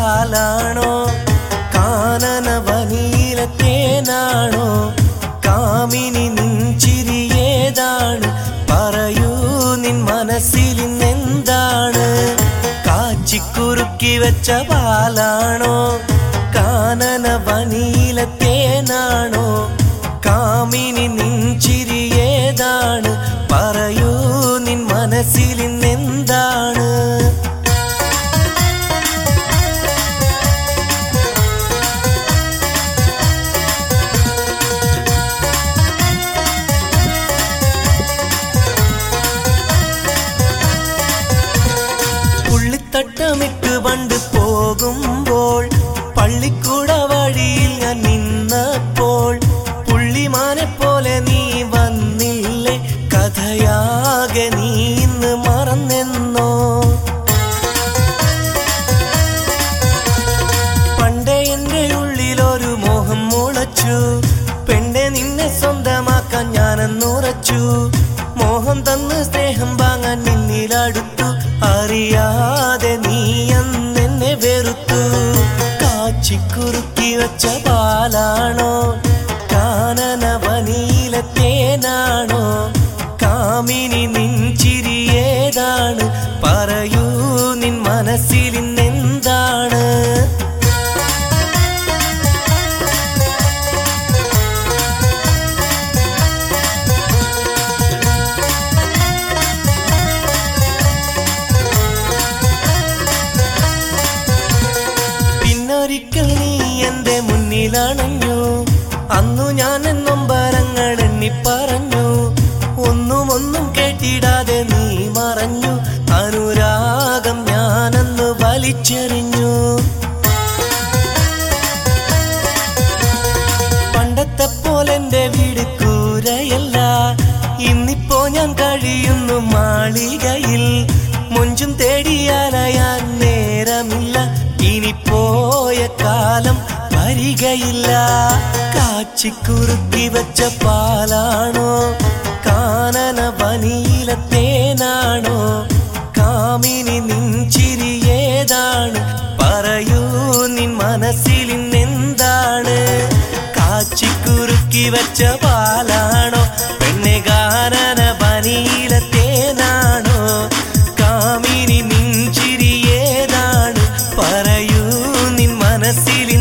പാലാണോ കാനന വനീലത്തേനാണോ കാമിനി നിൻചിരി ഏതാണ് പറയൂ നിൻ മനസ്സിലിന്നെന്താണ് കാച്ചിക്കുറുക്കി വെച്ച പാലാണോ കാനന വനീലത്തേനാണോ കാമിനി നിൻചിരി ഏതാണ് പറയൂ നിൻ മനസ്സിലിന്നെന്താണ് പുള്ളിത്തട്ടമിട്ട് പണ്ട് പോകുമ്പോൾ പള്ളിക്കൂട വഴിയിൽ ഞാൻ നിന്നപ്പോൾ പുള്ളിമാനെ പോലെ നീ വന്നില്ലേ കഥയാകെ നീ ഇന്ന് മറന്നെന്നോ പണ്ടേ എന്റെ ഉള്ളിലൊരു മോഹം മുളച്ചു പെണ്ടെ നിന്നെ സ്വന്തമാക്കാൻ ഞാനെന്നുറച്ചു മോഹം തന്ന് സ്നേഹം വാങ്ങാൻ നിന്നിലടുത്തു അറിയാതെ നീ അന്നെന്നെ വെറുത്തു കാച്ചിക്കുറുക്കി വെച്ച പാലാണോ കാനന വനീലത്തേനാണോ കാമിനി നിൻചിരി ഏതാണ് പറയൂ നിൻ മനസ്സിലിന്നെന്താണ് പിന്നൊരിക്കൽ നീ എന്റെ മുന്നിലണഞ്ഞു അന്നു ഞാൻ നൊമ്പരങ്ങൾ എണ്ണി പറഞ്ഞു ഒന്നും ഒന്നും കേട്ടിടാതെ നീ മറഞ്ഞു അനുരാഗം ഞാനന്ന് വലിച്ചെറിഞ്ഞു പണ്ടത്തെ പോലെ എന്റെ വീട് കൂരയല്ല ഇന്നിപ്പോ ഞാൻ കഴിയുന്നു മാളികയിൽ മൊഞ്ചും തേടിയാലയാൻ നേരമില്ല ഇനി പോയ കാലം വരികയില്ല കാച്ചിക്കുറുക്കി വെച്ച പാലാണോ കാനന വനീലത്തേനാണോ കാമിനി നിൻചിരി ഏതാണ് പറയൂ നിൻ മനസ്സിലിന്നെന്താണ് കാച്ചിക്കുറുക്കി വെച്ച പാലാണോ പെണ്ണെ കാനന വനീലത്തേനാണോ കാമിനി നിൻചിരി ഏതാണ് പറയൂ നിൻ മനസ്സിലിൻ